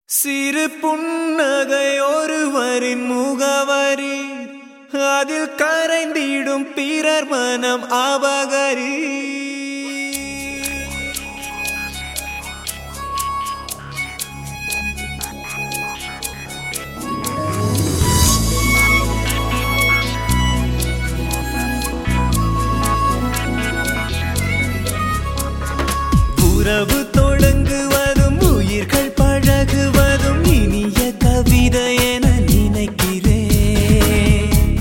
சிறு புன்னகை ஒருவரின் முகவரி அதில் கரைந்திடும் பிறர் மனம் அபகரி உறவு தொடங்குவதும் உயிர்கள் பழகுவதும் இனிய கவிதை என நினைக்கிறேன்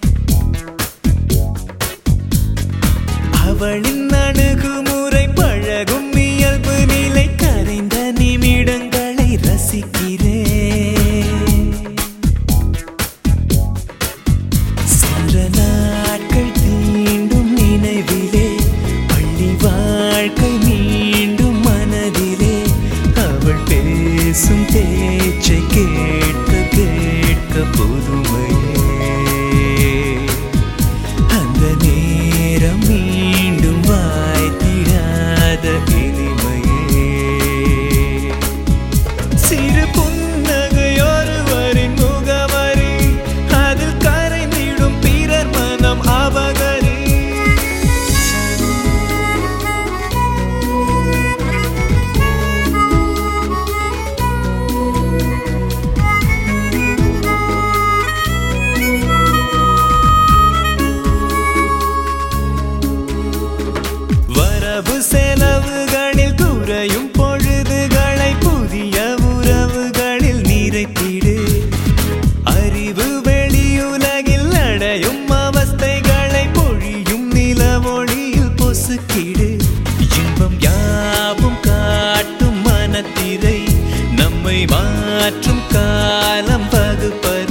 அவளின் அணுகுமுறை பழகும் இயல்பு நிலை கரைந்த நிமிடங்களை ரசிக்கிறேன் சென்ற நாட்கள் தீண்டும் நினைவிலே பள்ளி வாழ்க்கை மீண்டும் மனதிலே அவள் பேசும் பேச்சை கேட்க கேட்க புதுமையே அந்த நேரம் மீண்டும் வாய்த்திடாத இனிமையே சிறு புன்னகை ஒருவரின் முகவரி அதில் கரைந்திடும் பிறர் மனம் அபகரி வரவு செலவுகளில் குறையும் பொழுதுகளை புதிய உறவுகளில் நிறைத்திடு அறிவு வெளியுலகில் அடையும் அவஸ்தைகளை பொழியும் நிலவொளியில் பொசுக்கிடு இன்பம் யாவும் காட்டும் மனத்திரை நம்மை மாற்றும் காலம் வகுப்பது